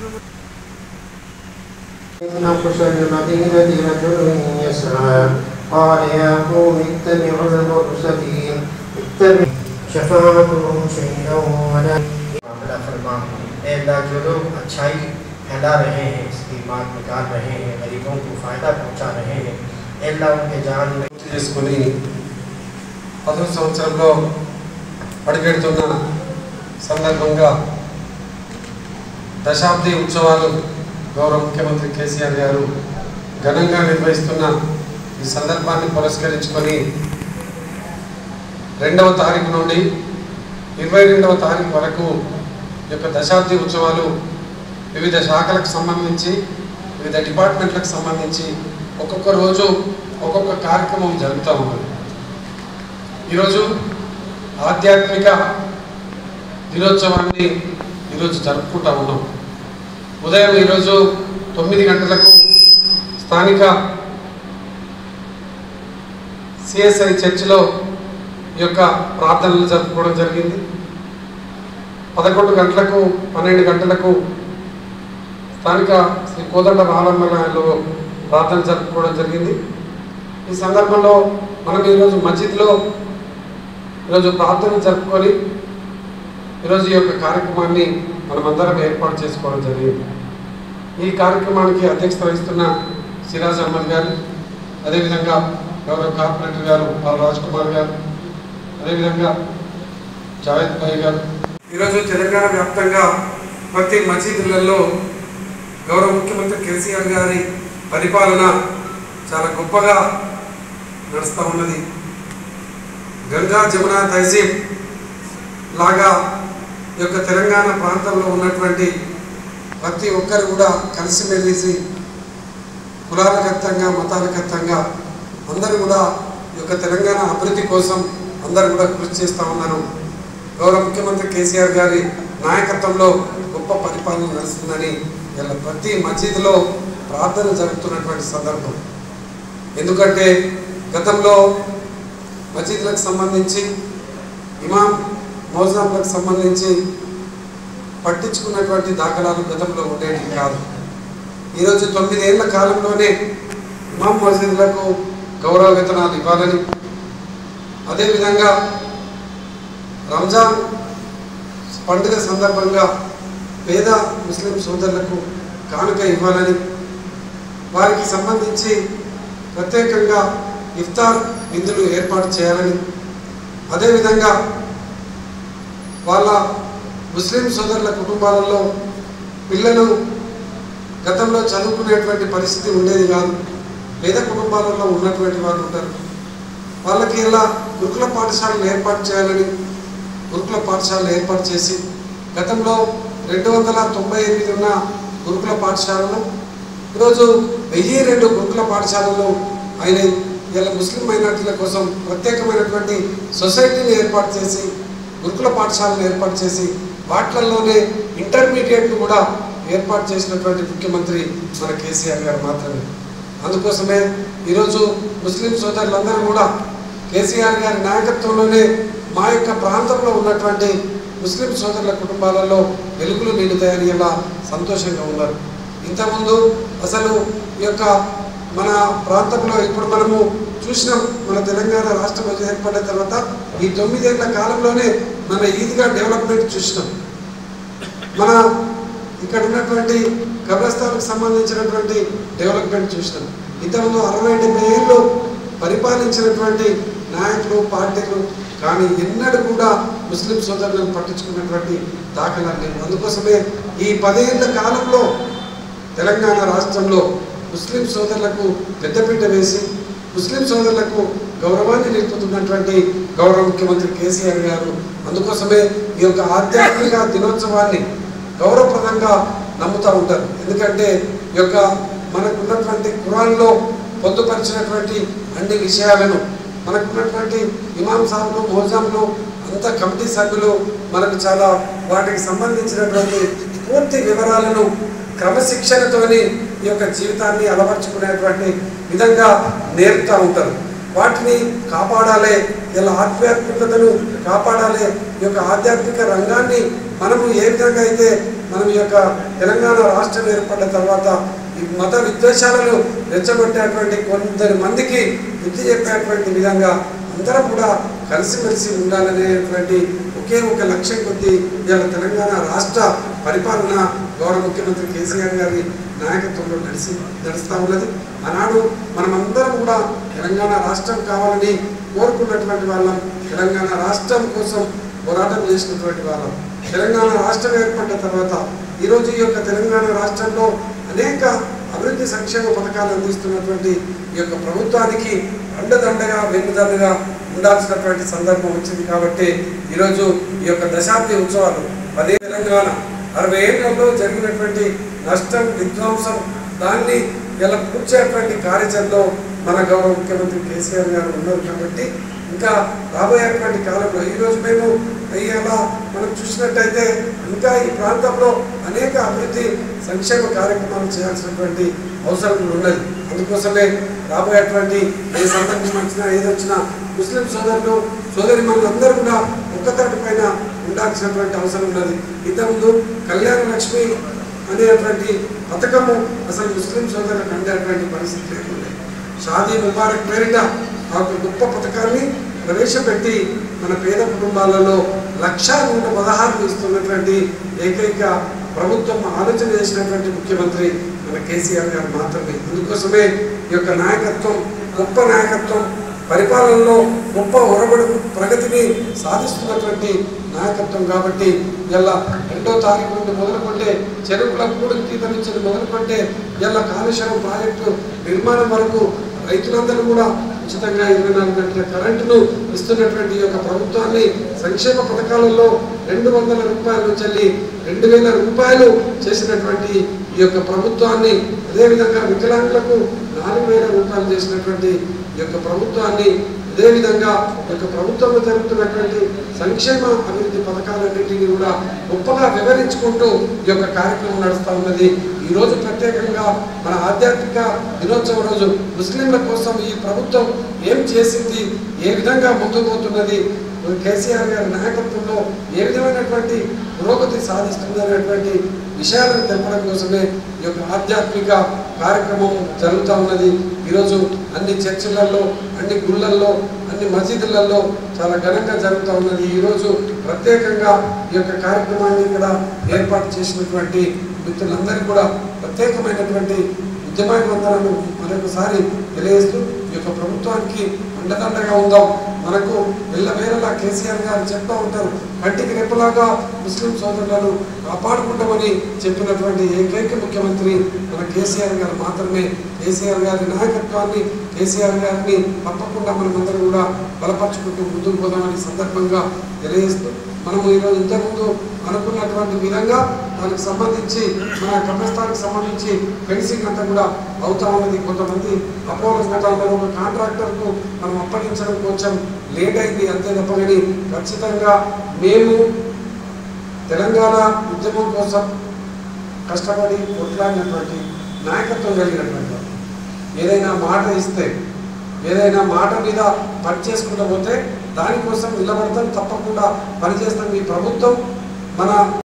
نقش المدينة رجل يسعى قال يا قوم اتبعوا المرسلين اتبعوا شفاعتهم شيئا ولا मामला फरमा ए अल्लाह जो लोग अच्छाई फैला रहे हैं इसकी बात निकाल रहे हैं गरीबों को फ़ायदा पहुंचा रहे हैं ए अल्लाह उनके जान में పూర్తి చేసుకొని పదవ సంవత్సరంలో అడుగెడుతున్న సందర్భంగా దశాబ్ది ఉత్సవాలు గౌరవ ముఖ్యమంత్రి కేసీఆర్ గారు ఘనంగా నిర్వహిస్తున్న ఈ సందర్భాన్ని పురస్కరించుకొని రెండవ తారీఖు నుండి ఇరవై రెండవ తారీఖు వరకు ఈ యొక్క దశాబ్ది ఉత్సవాలు వివిధ శాఖలకు సంబంధించి వివిధ డిపార్ట్మెంట్లకు సంబంధించి ఒక్కొక్క రోజు ఒక్కొక్క కార్యక్రమం జరుగుతూ ఉన్నది ఈరోజు ఆధ్యాత్మిక దినోత్సవాన్ని ఈరోజు జరుపుకుంటా ఉన్నాం ఉదయం ఈరోజు తొమ్మిది గంటలకు స్థానిక సిఎస్ఐ చర్చిలో ఈ యొక్క ప్రార్థనలు జరుపుకోవడం జరిగింది పదకొండు గంటలకు పన్నెండు గంటలకు స్థానిక శ్రీ కోదండ రామమ్మలో ప్రార్థన జరుపుకోవడం జరిగింది ఈ సందర్భంలో మనం ఈరోజు మస్జిద్లో ఈరోజు ప్రార్థన జరుపుకొని ఈరోజు ఈ యొక్క కార్యక్రమాన్ని మనమందరం ఏర్పాటు చేసుకోవడం జరిగింది ఈ కార్యక్రమానికి అధ్యక్షత వహిస్తున్న సిరాజ్ అహ్మద్ గారు అదేవిధంగా గౌరవ కార్పొరేటర్ గారు పాల్ రాజ్ కుమార్ గారు అదేవిధంగా జావేద్ భాయ్ గారు ఈరోజు తెలంగాణ వ్యాప్తంగా ప్రతి మసీదులలో గౌరవ ముఖ్యమంత్రి కేసీఆర్ గారి పరిపాలన చాలా గొప్పగా నడుస్తూ ఉన్నది గంగా జమున తహసీబ్ లాగా ఈ యొక్క తెలంగాణ ప్రాంతంలో ఉన్నటువంటి ప్రతి ఒక్కరు కూడా కలిసిమెలిసి కులాలకత్తంగా మతాలకత్తంగా అందరూ కూడా ఈ యొక్క తెలంగాణ అభివృద్ధి కోసం అందరూ కూడా కృషి చేస్తూ ఉన్నారు గౌరవ ముఖ్యమంత్రి కేసీఆర్ గారి నాయకత్వంలో గొప్ప పరిపాలన నడుస్తుందని ఇలా ప్రతి మసీదులో ప్రార్థన జరుగుతున్నటువంటి సందర్భం ఎందుకంటే గతంలో మసీదులకు సంబంధించి ఇమాం మౌజాంలకు సంబంధించి పట్టించుకున్నటువంటి దాఖలాలు గతంలో ఉండేవి కాదు ఈరోజు తొమ్మిదేళ్ల కాలంలోనే ఇమాం మసీదులకు గౌరవ వేతనాలు ఇవ్వాలని అదేవిధంగా రంజాన్ పండుగ సందర్భంగా పేద ముస్లిం సోదరులకు కానుక ఇవ్వాలని వారికి సంబంధించి ప్రత్యేకంగా ఇఫ్తార్ విందులు ఏర్పాటు చేయాలని అదేవిధంగా వాళ్ళ ముస్లిం సోదరుల కుటుంబాలలో పిల్లలు గతంలో చదువుకునేటువంటి పరిస్థితి ఉండేది కాదు పేద కుటుంబాలలో ఉన్నటువంటి వారు ఉంటారు వాళ్ళకి ఇలా గురుకుల పాఠశాలను ఏర్పాటు చేయాలని గురుకుల పాఠశాలను ఏర్పాటు చేసి గతంలో రెండు వందల తొంభై ఎనిమిది ఉన్న గురుకుల పాఠశాలలు ఈరోజు వెయ్యి రెండు గురుకుల పాఠశాలలు అయినాయి ఇలా ముస్లిం మైనార్టీల కోసం ప్రత్యేకమైనటువంటి సొసైటీని ఏర్పాటు చేసి గురుకుల పాఠశాలను ఏర్పాటు చేసి వాటిలలోనే ఇంటర్మీడియట్ కూడా ఏర్పాటు చేసినటువంటి ముఖ్యమంత్రి మన కేసీఆర్ గారు మాత్రమే అందుకోసమే ఈరోజు ముస్లిం సోదరులందరూ కూడా కేసీఆర్ గారి నాయకత్వంలోనే మా యొక్క ప్రాంతంలో ఉన్నటువంటి ముస్లిం సోదరుల కుటుంబాలలో వెలుగులు నిండుతాయని ఇలా సంతోషంగా ఉన్నారు ఇంతకుముందు అసలు ఈ యొక్క మన ప్రాంతంలో ఇప్పుడు మనము చూసినాం మన తెలంగాణ రాష్ట్రం వచ్చి ఏర్పడిన తర్వాత ఈ తొమ్మిదేళ్ల కాలంలోనే మన ఈద్గా డెవలప్మెంట్ చూసినాం మన ఇక్కడ ఉన్నటువంటి కబ్రస్థానికి సంబంధించినటువంటి డెవలప్మెంట్ చూసినాం ఇంతకుముందు అరవై డెబ్బై ఏళ్ళు పరిపాలించినటువంటి నాయకులు పార్టీలు కానీ ఎన్నడూ కూడా ముస్లిం సోదరులను పట్టించుకున్నటువంటి దాఖలాలు లేవు అందుకోసమే ఈ పదేళ్ల కాలంలో తెలంగాణ రాష్ట్రంలో ముస్లిం సోదరులకు పెద్దపీట వేసి ముస్లిం సోదరులకు గౌరవాన్ని నిలుపుతున్నటువంటి గౌరవ ముఖ్యమంత్రి కేసీఆర్ గారు అందుకోసమే ఈ యొక్క ఆధ్యాత్మిక దినోత్సవాన్ని గౌరవప్రదంగా నమ్ముతూ ఉంటారు ఎందుకంటే ఈ యొక్క మనకున్నటువంటి కురాన్లో పొందుపరిచినటువంటి అన్ని విషయాలను మనకున్నటువంటి ఇమాం సాహులు మోజాంలు అంత కమిటీ సభ్యులు మనకు చాలా వాటికి సంబంధించినటువంటి పూర్తి వివరాలను క్రమశిక్షణతోని ఈ యొక్క జీవితాన్ని అలవర్చుకునేటువంటి విధంగా నేర్పుతూ ఉంటారు వాటిని కాపాడాలి ఇలా ఆధ్యాత్మికతను కాపాడాలి ఈ యొక్క ఆధ్యాత్మిక రంగాన్ని మనము ఏ విధంగా అయితే మనం ఈ యొక్క తెలంగాణ రాష్ట్రం ఏర్పడిన తర్వాత ఈ మత విద్వేషాలను రెచ్చగొట్టేటువంటి కొందరు మందికి బుద్ధి చెప్పేటువంటి విధంగా అందరం కూడా కలిసిమెలిసి ఉండాలనేటువంటి ఒకే ఒక లక్ష్యం కొద్దీ ఇవాళ తెలంగాణ రాష్ట్ర పరిపాలన గౌరవ ముఖ్యమంత్రి కేసీఆర్ గారి నాయకత్వంలో నడిచి నడుస్తూ ఉన్నది ఆనాడు మనమందరం కూడా తెలంగాణ రాష్ట్రం కావాలని కోరుకున్నటువంటి వాళ్ళం తెలంగాణ రాష్ట్రం కోసం పోరాటం చేసినటువంటి వాళ్ళం తెలంగాణ రాష్ట్రం ఏర్పడిన తర్వాత ఈరోజు ఈ యొక్క తెలంగాణ రాష్ట్రంలో అనేక అభివృద్ధి సంక్షేమ పథకాలు అందిస్తున్నటువంటి ఈ యొక్క ప్రభుత్వానికి అండదండగా వెన్నుదండగా ఉండాల్సినటువంటి సందర్భం వచ్చింది కాబట్టి ఈరోజు ఈ యొక్క దశాబ్ది ఉత్సవాలు పదే తెలంగాణ అరవై ఏళ్లలో జరిగినటువంటి నష్టం విధ్వంసం దాన్ని ఇలా కూర్చేటువంటి కార్యాచరణలో మన గౌరవ ముఖ్యమంత్రి కేసీఆర్ గారు ఉన్నారు కాబట్టి ఇంకా రాబోయేటువంటి కాలంలో ఈరోజు మేము ఇలా మనం చూసినట్టయితే ఇంకా ఈ ప్రాంతంలో అనేక అభివృద్ధి సంక్షేమ కార్యక్రమాలు చేయాల్సినటువంటి అవసరం ఉన్నది అందుకోసమే రాబోయేటువంటి ఏ సందర్భం వచ్చినా ఏదొచ్చినా ముస్లిం సోదరులు సోదరి అందరూ కూడా ఒక్కతాటి పైన ఉండాల్సినటువంటి అవసరం ఉన్నది ఇంతకుముందు కళ్యాణ లక్ష్మి అనేటువంటి పథకము అసలు ముస్లిం సోదరులకు అందేటువంటి పరిస్థితి లేకుండా షాదీ ముబారక్ పేరిట ఆ ఒక గొప్ప పథకాన్ని ప్రవేశపెట్టి మన పేద కుటుంబాలలో లక్ష నూట పదహారు ఇస్తున్నటువంటి ఏకైక ప్రభుత్వం ఆలోచన చేసినటువంటి ముఖ్యమంత్రి మన కేసీఆర్ గారు మాత్రమే అందుకోసమే ఈ యొక్క నాయకత్వం గొప్ప నాయకత్వం పరిపాలనలో గొప్ప ఒరబడి ప్రగతిని సాధిస్తున్నటువంటి నాయకత్వం కాబట్టి ఇలా రెండో తారీఖు నుండి మొదలుకుంటే చెరువుల కూడి గీత నుంచి మొదలుకుంటే ఇలా కాళేశ్వరం ప్రాజెక్టు నిర్మాణం వరకు రైతులందరూ కూడా ఉచితంగా ఇరవై నాలుగు గంటల కరెంటును ఇస్తున్నటువంటి ఈ యొక్క ప్రభుత్వాన్ని సంక్షేమ పథకాలలో రెండు వందల రూపాయల నుంచి వెళ్ళి రెండు వేల రూపాయలు చేసినటువంటి ఈ యొక్క ప్రభుత్వాన్ని అదేవిధంగా వికలాంగులకు నాలుగు వేల రూపాయలు చేసినటువంటి ఈ యొక్క ప్రభుత్వాన్ని అదేవిధంగా ఈ యొక్క ప్రభుత్వంలో జరుగుతున్నటువంటి సంక్షేమ అభివృద్ధి పథకాలన్నింటినీ కూడా గొప్పగా వివరించుకుంటూ ఈ యొక్క కార్యక్రమం నడుస్తూ ఉన్నది ఈ రోజు ప్రత్యేకంగా మన ఆధ్యాత్మిక దినోత్సవం రోజు ముస్లింల కోసం ఈ ప్రభుత్వం ఏం చేసింది ఏ విధంగా ముందుకు పోతున్నది కేసీఆర్ గారి నాయకత్వంలో ఏ విధమైనటువంటి పురోగతి సాధిస్తుంది అనేటువంటి విషయాలను తెలపడం కోసమే ఈ యొక్క ఆధ్యాత్మిక కార్యక్రమం జరుగుతూ ఉన్నది ఈరోజు అన్ని చర్చిలలో అన్ని గుళ్ళల్లో అన్ని మసీదులలో చాలా ఘనంగా జరుగుతూ ఉన్నది ఈరోజు ప్రత్యేకంగా ఈ యొక్క కార్యక్రమాన్ని ఇక్కడ ఏర్పాటు చేసినటువంటి మిత్రులందరికీ కూడా ప్రత్యేకమైనటువంటి ఉద్యమాభివందనను మరొకసారి తెలియజేస్తూ ఈ యొక్క ప్రభుత్వానికి అండదండగా ఉందాం మనకు ఎల్లవేళలా కేసీఆర్ గారు చెప్తూ ఉంటారు కంటికి రెప్పలాగా ముస్లిం సోదరులను కాపాడుకుంటామని చెప్పినటువంటి ఏకైక ముఖ్యమంత్రి మన కేసీఆర్ గారు మాత్రమే కేసీఆర్ గారి నాయకత్వాన్ని కేసీఆర్ గారిని తప్పకుండా మనమందరం కూడా బలపరుచుకుంటూ ముందుకు పోదామని సందర్భంగా తెలియజేస్తూ మనము ఈరోజు ఇంతకుముందు అనుకున్నటువంటి విధంగా దానికి సంబంధించి మన కబ్రస్థానికి సంబంధించి ఫెన్సింగ్ అంతా కూడా అవుతా ఉన్నది కొంతమంది అపోలో పోతా ఉన్నారు ఒక కాంట్రాక్టర్కు మనం అప్పగించడం కొంచెం లేట్ అయింది అంతే తప్ప కానీ ఖచ్చితంగా మేము తెలంగాణ ఉద్యమం కోసం కష్టపడి కొట్లాడినటువంటి నాయకత్వం కలిగినటువంటి వారు. ఏదైనా మాట ఇస్తే ఏదైనా మాట మీద పని చేసుకుంటూ పోతే దానికోసం నిలబడతాం తప్పకుండా పనిచేస్తాం ఈ ప్రభుత్వం మన